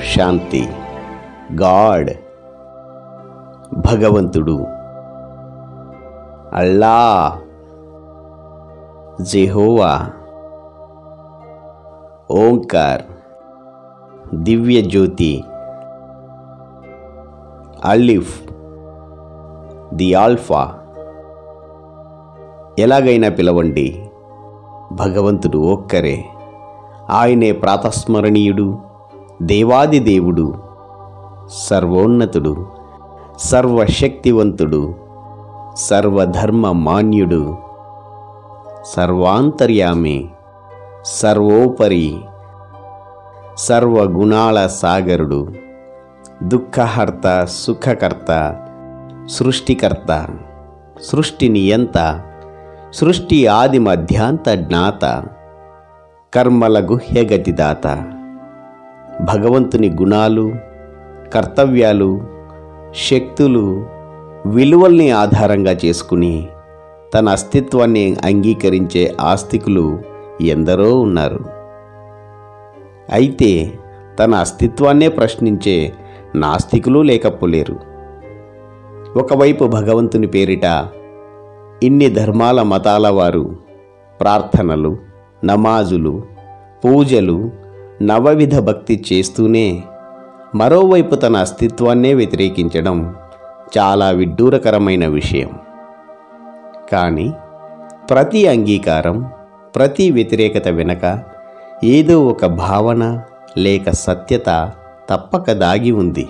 శాంతి God భగవంతుడు Allah Jehovah Omkar దివ్య జ్యోతి అలిఫ్ ది ఆల్ఫా ఎలాగైనా పిలవండి భగవంతుడు ఒక్కరే ఆయనే ప్రాతస్మరణీయుడు దేవాది దేవుడు సర్వోన్నతుడు సర్వశక్తివంతుడు సర్వధర్మ మాన్యుడు సర్వాంతర్యామి సర్వోపరి సర్వగుణాల సాగరుడు దుఃఖహర్త సుఖకర్త సృష్టికర్త సృష్టి నియంత సృష్టి ఆది మధ్యాంత జ్ఞాత కర్మల గుహ్యగతిదాత భగవంతుని గుణాలు కర్తవ్యాలు శక్తులు విలువల్ని ఆధారంగా చేసుకుని తన అస్తిత్వాన్ని అంగీకరించే ఆస్తికులు ఎందరో ఉన్నారు అయితే తన అస్తిత్వాన్నే ప్రశ్నించే నాస్తికులు లేకపోలేరు ఒకవైపు భగవంతుని పేరిట ఇన్ని ధర్మాల మతాల వారు ప్రార్థనలు నమాజులు పూజలు నవవిధ భక్తి చేస్తూనే మరోవైపు తన అస్తిత్వాన్నే వ్యతిరేకించడం చాలా విడ్డూరకరమైన విషయం కానీ ప్రతి అంగీకారం ప్రతి వ్యతిరేకత వెనక ఏదో ఒక భావన లేక సత్యత తప్పక దాగి ఉంది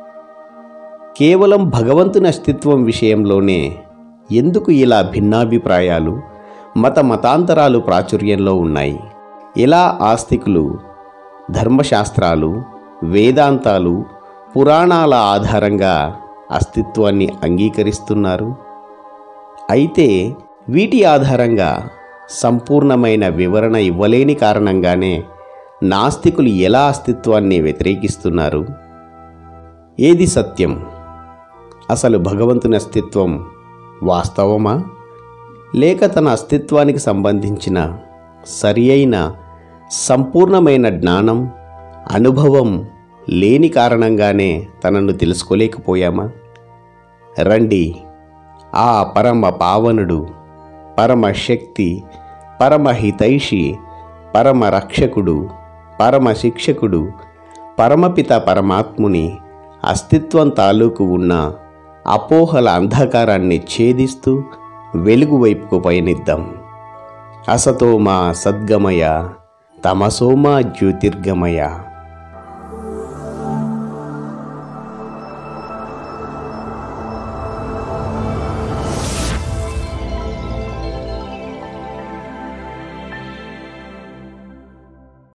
కేవలం భగవంతుని అస్తిత్వం విషయంలోనే ఎందుకు ఇలా భిన్నాభిప్రాయాలు మత మతాంతరాలు ప్రాచుర్యంలో ఉన్నాయి ఇలా ఆస్తికులు ధర్మశాస్త్రాలు వేదాంతాలు పురాణాల ఆధారంగా అస్తిత్వాన్ని అంగీకరిస్తున్నారు అయితే వీటి ఆధారంగా సంపూర్ణమైన వివరణ ఇవ్వలేని కారణంగానే నాస్తికులు ఎలా అస్తిత్వాన్ని వ్యతిరేకిస్తున్నారు ఏది సత్యం అసలు భగవంతుని అస్తిత్వం వాస్తవమా లేక తన అస్తిత్వానికి సంబంధించిన సరి అయిన సంపూర్ణమైన జ్ఞానం అనుభవం లేని కారణంగానే తనను తెలుసుకోలేకపోయామా రండి ఆ పరమ పావనుడు పరమ శక్తి పరమ హితైషి పరమ రక్షకుడు పరమ శిక్షకుడు పరమపిత పరమాత్ముని అస్తిత్వం తాలూకు ఉన్న అపోహల అంధకారాన్ని ఛేదిస్తూ వెలుగు వైపుకు పయనిద్దాం అసతోమా సద్గమయ తమసోమా జ్యోతిర్గమయ